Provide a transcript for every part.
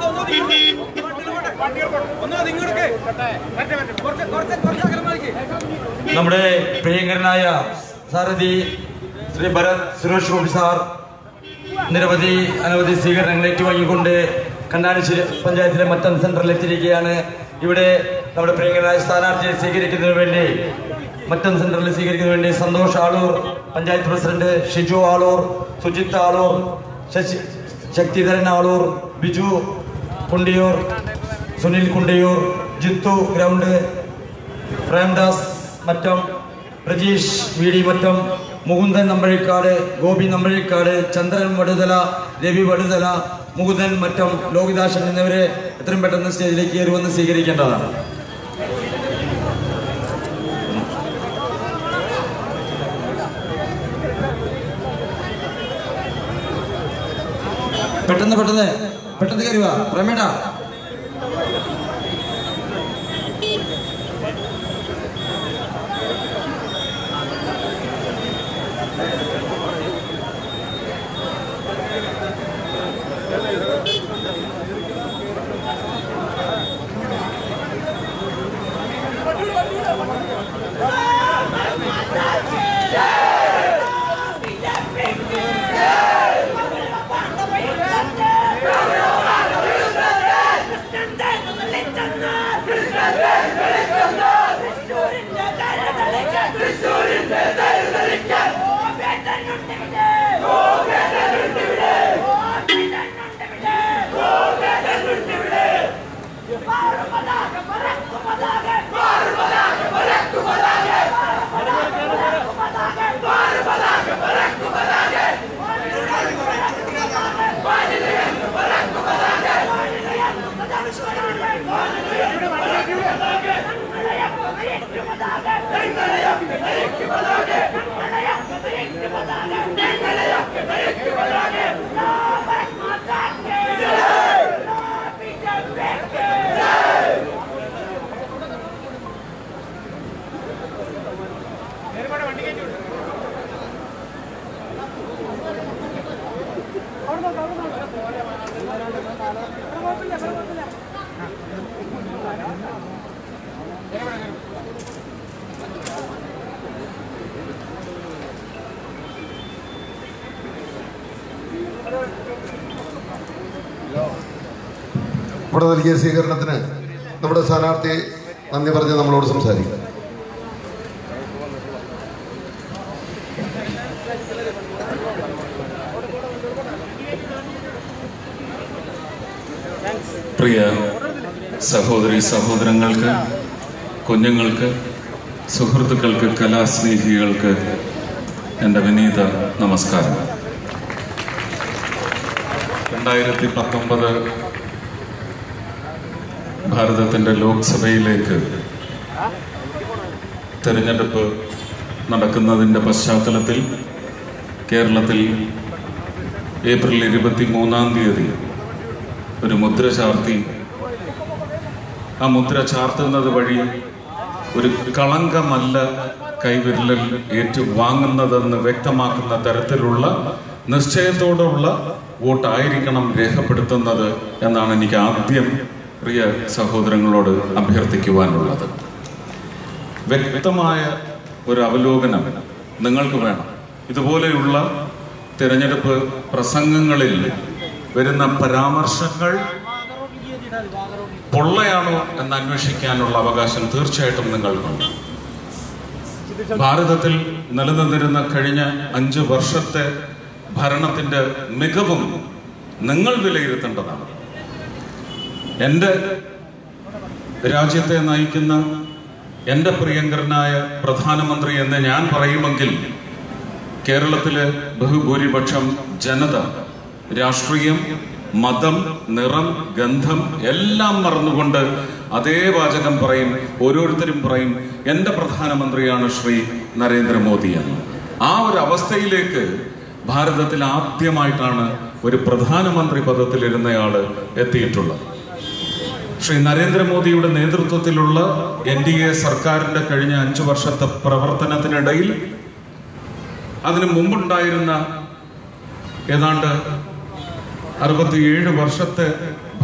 നമ്മുടെ പ്രിയങ്കരനായ സാരഥി ശ്രീ ഭരത് സുരേഷ് ഗോപി സാർ നിരവധി അനവധി സ്വീകരണങ്ങൾ ഏറ്റുവാങ്ങിക്കൊണ്ട് കണ്ടാണിശ്ശേരി പഞ്ചായത്തിലെ മറ്റം സെന്ററിൽ എത്തിയിരിക്കുകയാണ് ഇവിടെ നമ്മുടെ പ്രിയങ്കരനായ സ്ഥാനാർത്ഥിയെ സ്വീകരിക്കുന്നതിന് വേണ്ടി മറ്റം സെന്ററിൽ സ്വീകരിക്കുന്നതിന് വേണ്ടി Santhosh Aloor panchayat president Shiju Aloor Sujith Aloor Sasi Sakthidharan Aloor Biju Kundiyoor Sunil Kundiyoor Jithu ground Premdas Mattam Prajeesh V D Mattam Mukundan Nambazhikkad Gopi Nambazhikkad Chandran Vaduthala Ravi Vaduthala Mukundan Mattam Lokidasan എന്നിവരെ എത്രയും പെട്ടെന്ന് സ്റ്റേജിലേക്ക് കയറി വന്ന് സ്വീകരിക്കേണ്ടതാണ് പെട്ടെന്ന് പെട്ടെന്ന് പെട്ടെന്ന് കയറി വാ പ്രമേട ഇവിടെ നൽകിയ സ്വീകരണത്തിന് നമ്മുടെ സ്ഥാനാർത്ഥി നന്ദി പറഞ്ഞ് നമ്മളോട് സംസാരിക്കും പ്രിയ സഹോദരി സഹോദരങ്ങൾക്ക് കുഞ്ഞുങ്ങൾക്ക് സുഹൃത്തുക്കൾക്ക് കലാസ്നേഹികൾക്ക് എൻ്റെ വിനീത നമസ്കാരം രണ്ടായിരത്തി പത്തൊമ്പത് ഭാരതത്തിൻ്റെ ലോക്സഭയിലേക്ക് തിരഞ്ഞെടുപ്പ് നടക്കുന്നതിൻ്റെ പശ്ചാത്തലത്തിൽ കേരളത്തിൽ ഏപ്രിൽ ഇരുപത്തി മൂന്നാം തീയതി ഒരു മുദ്ര ചാർത്തി ആ മുദ്ര ചാർത്തുന്നത് വഴി ഒരു കളങ്കമല്ല കൈവിരലിൽ ഏറ്റുവാങ്ങുന്നതെന്ന് വ്യക്തമാക്കുന്ന തരത്തിലുള്ള നിശ്ചയത്തോടുള്ള വോട്ടായിരിക്കണം രേഖപ്പെടുത്തുന്നത് എന്നാണ് എനിക്ക് ആദ്യം പ്രിയ സഹോദരങ്ങളോട് അഭ്യർത്ഥിക്കുവാനുള്ളത് വ്യക്തമായ ഒരു അവലോകനം നിങ്ങൾക്ക് വേണം ഇതുപോലെയുള്ള തിരഞ്ഞെടുപ്പ് പ്രസംഗങ്ങളിൽ വരുന്ന പരാമർശങ്ങൾ പൊള്ളയാണോ എന്ന് അന്വേഷിക്കാനുള്ള അവകാശം തീർച്ചയായിട്ടും നിങ്ങൾക്കുണ്ട് ഭാരതത്തിൽ നിലനിന്നിരുന്ന കഴിഞ്ഞ അഞ്ച് വർഷത്തെ ഭരണത്തിന്റെ മികവും നിങ്ങൾ വിലയിരുത്തേണ്ടതാണ് എൻ്റെ രാജ്യത്തെ നയിക്കുന്ന എൻ്റെ പ്രിയങ്കരനായ പ്രധാനമന്ത്രി എന്ന് ഞാൻ പറയുമെങ്കിൽ കേരളത്തിലെ ബഹുഭൂരിപക്ഷം ജനത രാഷ്ട്രീയം മതം നിറം ഗന്ധം എല്ലാം മറന്നുകൊണ്ട് അതേ വാചകം പറയും ഓരോരുത്തരും പറയും എൻ്റെ പ്രധാനമന്ത്രിയാണ് ശ്രീ നരേന്ദ്രമോദി എന്ന് ആ ഒരു അവസ്ഥയിലേക്ക് ഭാരതത്തിൽ ആദ്യമായിട്ടാണ് ഒരു പ്രധാനമന്ത്രി പദത്തിലിരുന്നയാള് എത്തിയിട്ടുള്ളത് ശ്രീ നരേന്ദ്രമോദിയുടെ നേതൃത്വത്തിലുള്ള എൻ ഡി എ സർക്കാരിന്റെ കഴിഞ്ഞ അഞ്ചു വർഷത്തെ പ്രവർത്തനത്തിനിടയിൽ അതിനു മുമ്പുണ്ടായിരുന്ന ഏതാണ്ട് അറുപത്തിയേഴ് വർഷത്തെ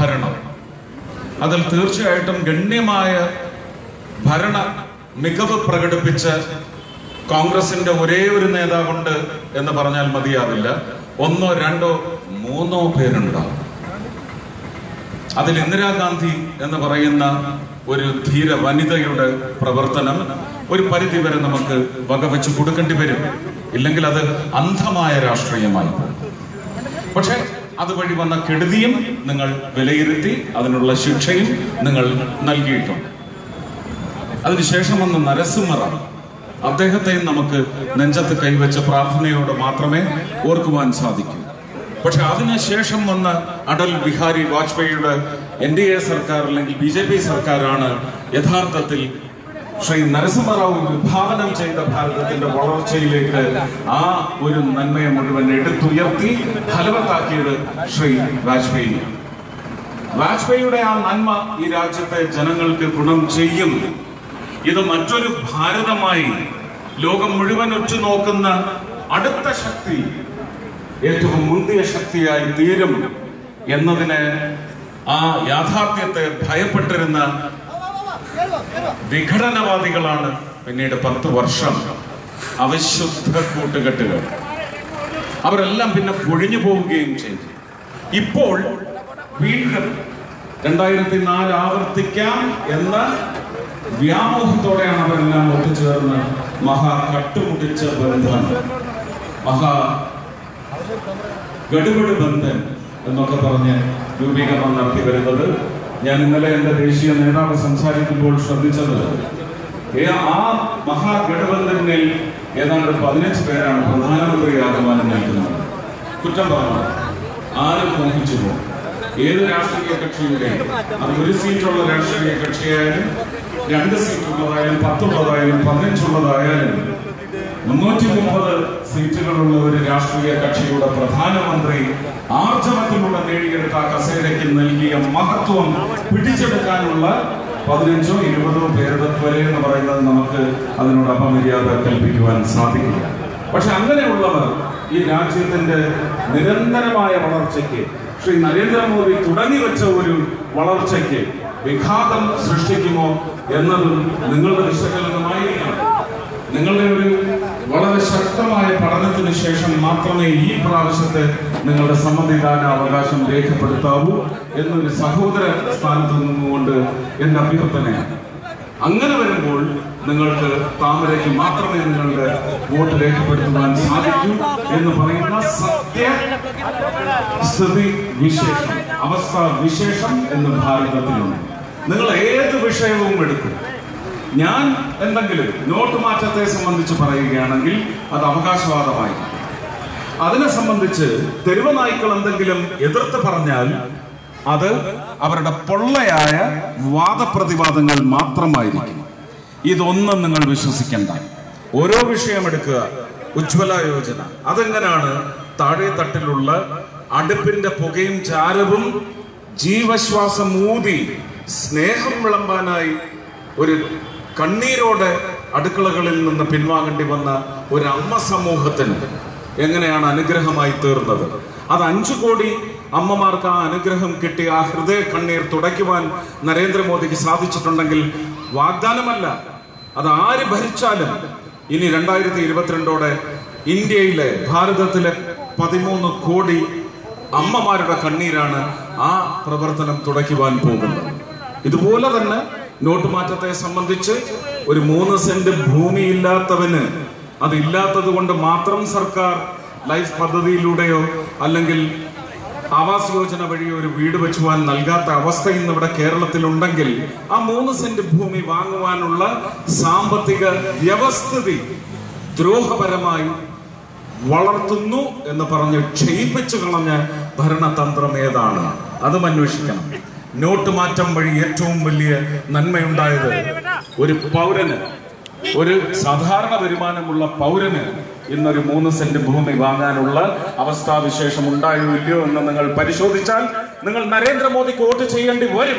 ഭരണം അതിൽ തീർച്ചയായിട്ടും ഗണ്യമായ ഭരണ മികവ് പ്രകടിപ്പിച്ച കോൺഗ്രസിന്റെ ഒരേ ഒരു നേതാവുണ്ട് എന്ന് പറഞ്ഞാൽ മതിയാവില്ല ഒന്നോ രണ്ടോ മൂന്നോ പേരുണ്ടാവും അതിൽ ഇന്ദിരാഗാന്ധി എന്ന് പറയുന്ന ഒരു ധീര വനിതയുടെ പ്രവർത്തനം ഒരു പരിധി വരെ നമുക്ക് വകവെച്ച് കൊടുക്കേണ്ടി വരും ഇല്ലെങ്കിൽ അത് അന്ധമായ രാഷ്ട്രീയമായി പോകും പക്ഷെ അതുവഴി വന്ന കെടുതിയും നിങ്ങൾ വിലയിരുത്തി അതിനുള്ള ശിക്ഷയും നിങ്ങൾ നൽകിയിട്ടുണ്ട് അതിനുശേഷം വന്ന നരസിംഹറാവ് അദ്ദേഹത്തെയും നമുക്ക് നെഞ്ചത്ത് കൈവച്ച പ്രാർത്ഥനയോട് മാത്രമേ ഓർക്കുവാൻ സാധിക്കൂ പക്ഷെ അതിനുശേഷം വന്ന അടൽ ബിഹാരി വാജ്പേയിയുടെ എൻ ഡി എ സർക്കാർ അല്ലെങ്കിൽ ബി ജെ പി സർക്കാരാണ് യഥാർത്ഥത്തിൽ ശ്രീ നരസിംഹറാവു വിഭാവനം ചെയ്ത ഭാരതത്തിന്റെ വളർച്ചയിലേക്ക് ആ ഒരു നന്മയെ മുഴുവൻ എടുത്തുയർത്തി ഫലവത്താക്കിയത് ശ്രീ വാജ്പേയി വാജ്പേയിയുടെ ആ നന്മ ഈ രാജ്യത്തെ ജനങ്ങൾക്ക് ഗുണം ചെയ്യും ഇത് മറ്റൊരു ഭാരതമായി ലോകം മുഴുവൻ ഉറ്റുനോക്കുന്ന അടുത്ത ശക്തി ഏറ്റവും മുന്തിയ ശക്തിയായി തീരും എന്നതിന് ആ യാഥാർത്ഥ്യത്തെ ഭയപ്പെട്ടിരുന്ന വിഘടനവാദികളാണ് പിന്നീട് പത്ത് വർഷം അവിശുദ്ധ കൂട്ടുകെട്ടുകൾ അവരെല്ലാം പിന്നെ പൊഴിഞ്ഞു പോവുകയും ചെയ്തു ഇപ്പോൾ വീണ്ടും രണ്ടായിരത്തി നാല് ആവർത്തിക്കാം എന്ന വ്യാമോഹത്തോടെയാണ് അവരെല്ലാം ഒത്തുചേർന്ന് മഹാ കട്ടുമുടിച്ച ബന്ധം മഹാ ഗഡുഗഡ് ബന്ധൻ എന്നൊക്കെ പറഞ്ഞ് രൂപീകരണം നടത്തി വരുന്നത് ഞാൻ ഇന്നലെ എന്റെ ദേശീയ നേതാവ് സംസാരിക്കുമ്പോൾ ശ്രദ്ധിച്ചത് ഏ- ആ മഹാഗഡബന്ധനിൽ ഏതാണ്ട് പതിനഞ്ച് പേരാണ് പ്രധാനമന്ത്രിയാകുവാൻ നിൽക്കുന്നത് കുറ്റം പറഞ്ഞു ആരും മോഹിച്ചു പോകും ഏത് രാഷ്ട്രീയ കക്ഷിയുടെ അത് ഒരു സീറ്റുള്ള രാഷ്ട്രീയ കക്ഷിയായാലും രണ്ട് സീറ്റുള്ളതായാലും പത്തുള്ളതായാലും പതിനഞ്ചുള്ളതായാലും മുന്നൂറ്റി മുപ്പത് സീറ്റുകളുള്ള ഒരു രാഷ്ട്രീയ കക്ഷിയുടെ പ്രധാനമന്ത്രി ആർജവത്തിലൂടെ നേടിയെടുത്ത ആ കസേരയ്ക്ക് നൽകിയ മഹത്വം പിടിച്ചെടുക്കാനുള്ള പതിനഞ്ചോ ഇരുപതോ പേരുടെ ത്വര എന്ന് പറയുന്നത് നമുക്ക് അതിനോട് അപമര്യാദ കൽപ്പിക്കുവാൻ സാധിക്കില്ല പക്ഷെ അങ്ങനെയുള്ളവർ ഈ രാജ്യത്തിന്റെ നിരന്തരമായ വളർച്ചയ്ക്ക് ശ്രീ നരേന്ദ്രമോദി തുടങ്ങി വെച്ച ഒരു വളർച്ചയ്ക്ക് വിഘാതം സൃഷ്ടിക്കുമോ എന്നതും നിങ്ങളുടെ വിശകലനമായിരിക്കണം നിങ്ങളുടെ ഒരു വളരെ ശക്തമായ പഠനത്തിന് ശേഷം മാത്രമേ ഈ പ്രാവശ്യത്തെ നിങ്ങളുടെ സമ്മതിദാന അവകാശം രേഖപ്പെടുത്താവൂ എന്നൊരു സഹോദര സ്ഥാനത്ത് നിന്നുകൊണ്ട് എന്റെ അഭ്യർത്ഥനയാണ് അങ്ങനെ വരുമ്പോൾ നിങ്ങൾക്ക് താമരയ്ക്ക് മാത്രമേ നിങ്ങളുടെ വോട്ട് രേഖപ്പെടുത്തുവാൻ സാധിക്കൂ എന്ന് പറയുന്ന സത്യ സ്ഥിതി വിശേഷം അവസ്ഥ വിശേഷം എന്ന് ഭാരതത്തിലുണ്ട് നിങ്ങൾ ഏത് വിഷയവും എടുക്കും ഞാൻ എന്തെങ്കിലും നോട്ട് മാറ്റത്തെ സംബന്ധിച്ച് പറയുകയാണെങ്കിൽ അത് അവകാശവാദമായിരിക്കും അതിനെ സംബന്ധിച്ച് തെരുവ് നായ്ക്കൾ എന്തെങ്കിലും എതിർത്ത് പറഞ്ഞാൽ അത് അവരുടെ പൊള്ളയായ വാദപ്രതിവാദങ്ങൾ മാത്രമായിരിക്കും ഇതൊന്നും നിങ്ങൾ വിശ്വസിക്കേണ്ട ഓരോ വിഷയം എടുക്കുക ഉജ്ജ്വല യോജന അതെങ്ങനെയാണ് താഴെ തട്ടിലുള്ള അടുപ്പിന്റെ പുകയും ചാരവും ജീവശ്വാസം ഊതി സ്നേഹം വിളമ്പാനായി ഒരു കണ്ണീരോടെ അടുക്കളകളിൽ നിന്ന് പിൻവാങ്ങേണ്ടി വന്ന ഒരു അമ്മ സമൂഹത്തിന് എങ്ങനെയാണ് അനുഗ്രഹമായി തീർന്നത് അത് അഞ്ചു കോടി അമ്മമാർക്ക് ആ അനുഗ്രഹം കിട്ടി ആ ഹൃദയ കണ്ണീർ തുടയ്ക്കുവാൻ നരേന്ദ്രമോദിക്ക് സാധിച്ചിട്ടുണ്ടെങ്കിൽ വാഗ്ദാനമല്ല അത് ആര് ഭരിച്ചാലും ഇനി രണ്ടായിരത്തി ഇരുപത്തിരണ്ടോടെ ഇന്ത്യയിലെ ഭാരതത്തിലെ പതിമൂന്ന് കോടി അമ്മമാരുടെ കണ്ണീരാണ് ആ പ്രവർത്തനം തുടയ്ക്കുവാൻ പോകുന്നത് ഇതുപോലെ തന്നെ നോട്ട് മാറ്റത്തെ സംബന്ധിച്ച് ഒരു മൂന്ന് സെന്റ് ഭൂമിയില്ലാത്തവന് അതില്ലാത്തത് കൊണ്ട് മാത്രം സർക്കാർ ലൈഫ് പദ്ധതിയിലൂടെയോ അല്ലെങ്കിൽ ആവാസ് യോജന വഴി ഒരു വീട് വെച്ചുവാൻ നൽകാത്ത അവസ്ഥ ഇന്ന് ഇവിടെ കേരളത്തിലുണ്ടെങ്കിൽ ആ മൂന്ന് സെന്റ് ഭൂമി വാങ്ങുവാനുള്ള സാമ്പത്തിക വ്യവസ്ഥിതി ദ്രോഹപരമായി വളർത്തുന്നു എന്ന് പറഞ്ഞ് ക്ഷയിപ്പിച്ചു കളഞ്ഞ ഭരണതന്ത്രം ഏതാണ് അതും അന്വേഷിക്കണം നോട്ട് മാറ്റം വഴി ഏറ്റവും വലിയ നന്മയുണ്ടായത് ഒരു പൗരന് ഒരു സാധാരണ വരുമാനമുള്ള പൗരന് ഇന്നൊരു മൂന്ന് സെന്റ് ഭൂമി വാങ്ങാനുള്ള അവസ്ഥാവിശേഷം ഉണ്ടായോ ഇല്ലയോ എന്ന് നിങ്ങൾ പരിശോധിച്ചാൽ നിങ്ങൾ നരേന്ദ്രമോദിക്ക് വോട്ട് ചെയ്യേണ്ടി വരും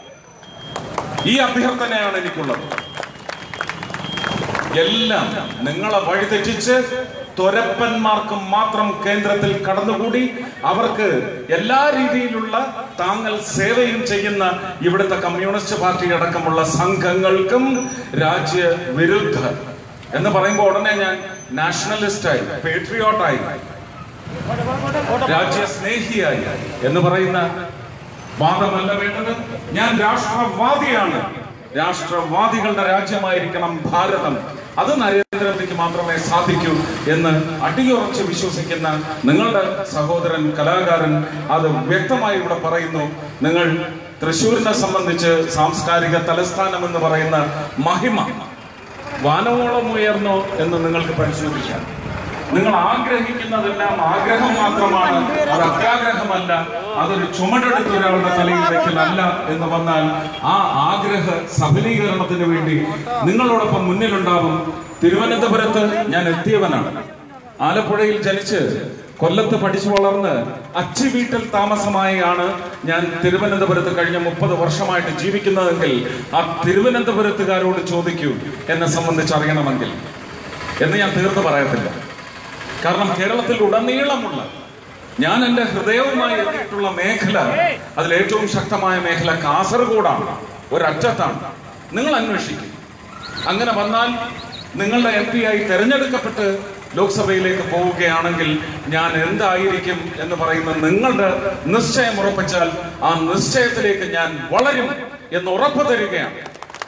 ഈ അഭ്യർത്ഥനയാണ് എനിക്കുള്ളത് എല്ലാം നിങ്ങളെ വഴിതെറ്റിച്ച് തൊരപ്പന്മാർക്കും മാത്രം കേന്ദ്രത്തിൽ കടന്നുകൂടി അവർക്ക് എല്ലാ രീതിയിലുള്ള താങ്കൾ സേവയും ചെയ്യുന്ന ഇവിടുത്തെ കമ്മ്യൂണിസ്റ്റ് പാർട്ടി അടക്കമുള്ള സംഘങ്ങൾക്കും രാജ്യ വിരുദ്ധ എന്ന് പറയുമ്പോൾ ഉടനെ ഞാൻ നാഷണലിസ്റ്റായി പേട്രിയോട്ടായി രാജ്യസ്നേഹിയായി എന്ന് പറയുന്ന വാദമല്ല വേണ്ടത് ഞാൻ രാഷ്ട്രവാദിയാണ് രാഷ്ട്രവാദികളുടെ രാജ്യമായിരിക്കണം ഭാരതം അത് നരേന്ദ്രമോദിക്ക് മാത്രമേ സാധിക്കൂ എന്ന് അടിയുറച്ച് വിശ്വസിക്കുന്ന നിങ്ങളുടെ സഹോദരൻ കലാകാരൻ അത് വ്യക്തമായി ഇവിടെ പറയുന്നു നിങ്ങൾ തൃശ്ശൂരിനെ സംബന്ധിച്ച് സാംസ്കാരിക തലസ്ഥാനം എന്ന് പറയുന്ന മഹിമ വാനവോളം ഉയർന്നോ എന്ന് നിങ്ങൾക്ക് പരിശോധിക്കാം നിങ്ങൾ ആഗ്രഹിക്കുന്നതെല്ലാം ആഗ്രഹം മാത്രമാണ് അത് അത്യാഗ്രഹമല്ല അതൊരു ചുമടെടുത്ത് ഒരാളുടെ തലയിൽ വെക്കലല്ല എന്ന് വന്നാൽ ആ ആഗ്രഹ സഫലീകരണത്തിന് വേണ്ടി നിങ്ങളോടൊപ്പം മുന്നിലുണ്ടാവും തിരുവനന്തപുരത്ത് ഞാൻ എത്തിയവനാണ് ആലപ്പുഴയിൽ ജനിച്ച് കൊല്ലത്ത് പഠിച്ചു വളർന്ന് അച്ചി വീട്ടിൽ താമസമായാണ് ഞാൻ തിരുവനന്തപുരത്ത് കഴിഞ്ഞ മുപ്പത് വർഷമായിട്ട് ജീവിക്കുന്നതെങ്കിൽ ആ തിരുവനന്തപുരത്തുകാരോട് ചോദിക്കൂ എന്നെ സംബന്ധിച്ച് അറിയണമെങ്കിൽ എന്ന് ഞാൻ തീർത്ത് പറയത്തില്ല കാരണം കേരളത്തിൽ ഉടനീളമുള്ള ഞാൻ എൻ്റെ ഹൃദയവുമായി എത്തിയിട്ടുള്ള മേഖല അതിൽ ഏറ്റവും ശക്തമായ മേഖല കാസർഗോഡാണ് ഒരറ്റത്താണ് നിങ്ങൾ അന്വേഷിക്കും അങ്ങനെ വന്നാൽ നിങ്ങളുടെ എം പി ആയി തെരഞ്ഞെടുക്കപ്പെട്ട് ലോക്സഭയിലേക്ക് പോവുകയാണെങ്കിൽ ഞാൻ എന്തായിരിക്കും എന്ന് പറയുന്ന നിങ്ങളുടെ നിശ്ചയം ഉറപ്പിച്ചാൽ ആ നിശ്ചയത്തിലേക്ക് ഞാൻ വളരും എന്ന് ഉറപ്പ് തരികയാണ്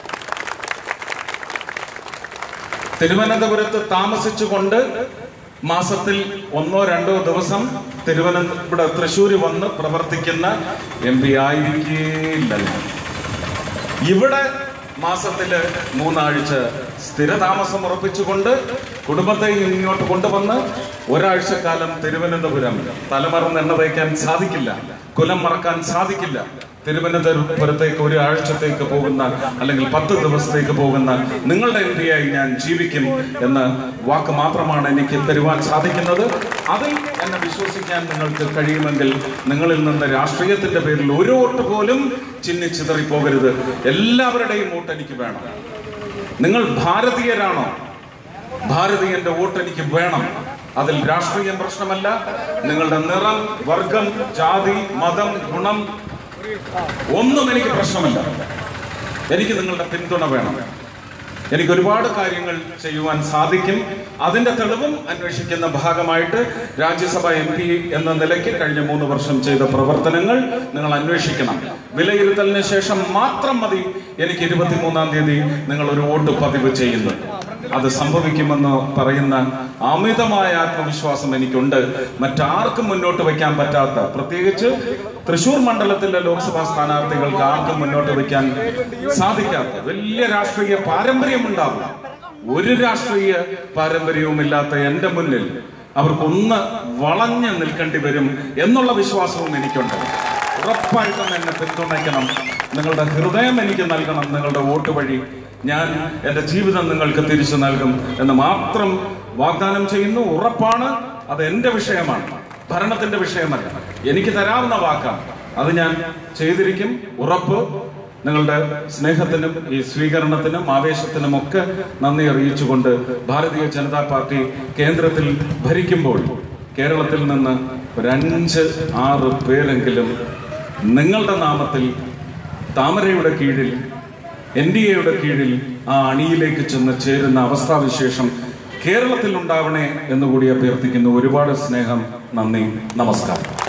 തിരുവനന്തപുരത്ത് താമസിച്ചുകൊണ്ട് മാസത്തിൽ ഒന്നോ രണ്ടോ ദിവസം തിരുവനന്തപുരം ഇവിടെ തൃശ്ശൂർ വന്ന് പ്രവർത്തിക്കുന്ന എം പി ആയിരിക്കില്ലല്ലോ ഇവിടെ മാസത്തില് മൂന്നാഴ്ച സ്ഥിരതാമസം ഉറപ്പിച്ചുകൊണ്ട് കുടുംബത്തെ ഇങ്ങോട്ട് കൊണ്ടുവന്ന് ഒരാഴ്ചക്കാലം തിരുവനന്തപുരം തലമറന്ന് എണ്ണ തയ്ക്കാൻ സാധിക്കില്ല കുലം മറക്കാൻ സാധിക്കില്ല തിരുവനന്തപുരത്തേക്ക് ഒരു ആഴ്ചത്തേക്ക് പോകുന്ന അല്ലെങ്കിൽ പത്ത് ദിവസത്തേക്ക് പോകുന്ന നിങ്ങളുടെ എം ആയി ഞാൻ ജീവിക്കും എന്ന വാക്ക് മാത്രമാണ് എനിക്ക് തരുവാൻ സാധിക്കുന്നത് അതിൽ എന്നെ വിശ്വസിക്കാൻ നിങ്ങൾക്ക് കഴിയുമെങ്കിൽ നിങ്ങളിൽ നിന്ന് രാഷ്ട്രീയത്തിന്റെ പേരിൽ ഒരു വോട്ട് പോലും ചിന്നിച്ചിതറി പോകരുത് എല്ലാവരുടെയും വോട്ട് എനിക്ക് വേണം നിങ്ങൾ ഭാരതീയരാണോ ഭാരതീയന്റെ വോട്ട് എനിക്ക് വേണം അതിൽ രാഷ്ട്രീയം പ്രശ്നമല്ല നിങ്ങളുടെ നിറം വർഗം ജാതി മതം ഗുണം ഒന്നും എനിക്ക് പ്രശ്നമല്ല എനിക്ക് നിങ്ങളുടെ പിന്തുണ വേണം എനിക്ക് ഒരുപാട് കാര്യങ്ങൾ ചെയ്യുവാൻ സാധിക്കും അതിന്റെ തെളിവും അന്വേഷിക്കുന്ന ഭാഗമായിട്ട് രാജ്യസഭ എം പി എന്ന നിലയ്ക്ക് കഴിഞ്ഞ മൂന്ന് വർഷം ചെയ്ത പ്രവർത്തനങ്ങൾ നിങ്ങൾ അന്വേഷിക്കണം വിലയിരുത്തലിന് ശേഷം മാത്രം മതി എനിക്ക് ഇരുപത്തിമൂന്നാം തീയതി നിങ്ങൾ ഒരു വോട്ട് പതിവ് ചെയ്യുന്നത് അത് സംഭവിക്കുമെന്ന് പറയുന്ന അമിതമായ ആത്മവിശ്വാസം എനിക്കുണ്ട് മറ്റാർക്കും മുന്നോട്ട് വയ്ക്കാൻ പറ്റാത്ത പ്രത്യേകിച്ച് തൃശൂർ മണ്ഡലത്തിലെ ലോക്സഭാ സ്ഥാനാർത്ഥികൾക്ക് ആർക്കും മുന്നോട്ട് വയ്ക്കാൻ സാധിക്കാത്ത വലിയ രാഷ്ട്രീയ പാരമ്പര്യമുണ്ടാവും ഒരു രാഷ്ട്രീയ പാരമ്പര്യവുമില്ലാത്ത എന്റെ മുന്നിൽ അവർക്കൊന്ന് വളഞ്ഞു നിൽക്കേണ്ടി വരും എന്നുള്ള വിശ്വാസവും എനിക്കുണ്ട് ഉറപ്പായിട്ടും എന്നെ പിന്തുണയ്ക്കണം നിങ്ങളുടെ ഹൃദയം എനിക്ക് നൽകണം നിങ്ങളുടെ വോട്ട് വഴി ഞാൻ എൻ്റെ ജീവിതം നിങ്ങൾക്ക് തിരിച്ചു നൽകും എന്ന് മാത്രം വാഗ്ദാനം ചെയ്യുന്നു ഉറപ്പാണ് അത് എൻ്റെ വിഷയമാണ് ഭരണത്തിന്റെ വിഷയമല്ല എനിക്ക് തരാവുന്ന വാക്കാണ് അത് ഞാൻ ചെയ്തിരിക്കും ഉറപ്പ് നിങ്ങളുടെ സ്നേഹത്തിനും ഈ സ്വീകരണത്തിനും ആവേശത്തിനും ഒക്കെ നന്ദി അറിയിച്ചുകൊണ്ട് ഭാരതീയ ജനതാ പാർട്ടി കേന്ദ്രത്തിൽ ഭരിക്കുമ്പോൾ കേരളത്തിൽ നിന്ന് ഒരു അഞ്ച് ആറ് പേരെങ്കിലും നിങ്ങളുടെ നാമത്തിൽ താമരയുടെ കീഴിൽ എൻ ഡി എയുടെ കീഴിൽ ആ അണിയിലേക്ക് ചെന്ന് ചേരുന്ന അവസ്ഥാവിശേഷം കേരളത്തിൽ ഉണ്ടാവണേ എന്നുകൂടി അഭ്യർത്ഥിക്കുന്നു ഒരുപാട് സ്നേഹം നന്ദി നമസ്കാരം